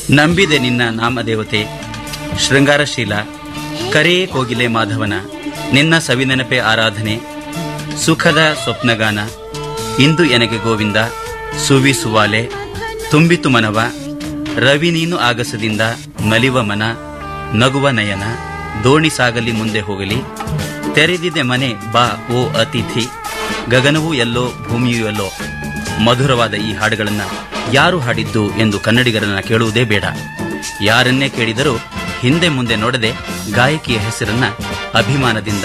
ನಂಬಿದೆ ನಿನ್ನ ನಾಮದೇವತೆ ಶೃಂಗಾರಶೀಲ ಕರೇ ಕೋಗಿಲೆ ಮಾಧವನ ನಿನ್ನ ಸವಿನೆನಪೆ ಆರಾಧನೆ ಸುಖದ ಸ್ವಪ್ನಗಾನ ಇಂದು ಎನಗೆ ಗೋವಿಂದ ಸುವಿ ಸುವಾಲೆ ತುಂಬಿತು ಮನವ ರವಿ ನೀನು ಆಗಸದಿಂದ ನಲಿವ ಮನ ನಗುವ ನಯನ ದೋಣಿ ಸಾಗಲಿ ಮುಂದೆ ಹೋಗಲಿ ತೆರೆದಿದೆ ಮನೆ ಬಾ ಓ ಅತಿಥಿ ಗಗನವೂ ಎಲ್ಲೋ ಭೂಮಿಯೂ ಎಲ್ಲೋ ಮಧುರವಾದ ಈ ಹಾಡುಗಳನ್ನ ಯಾರು ಹಾಡಿದ್ದು ಎಂದು ಕನ್ನಡಿಗರನ್ನ ಕೇಳುವುದೇ ಬೇಡ ಯಾರನ್ನೇ ಕೇಳಿದರೂ ಹಿಂದೆ ಮುಂದೆ ನೋಡದೆ ಗಾಯಕಿಯ ಹೆಸರನ್ನ ಅಭಿಮಾನದಿಂದ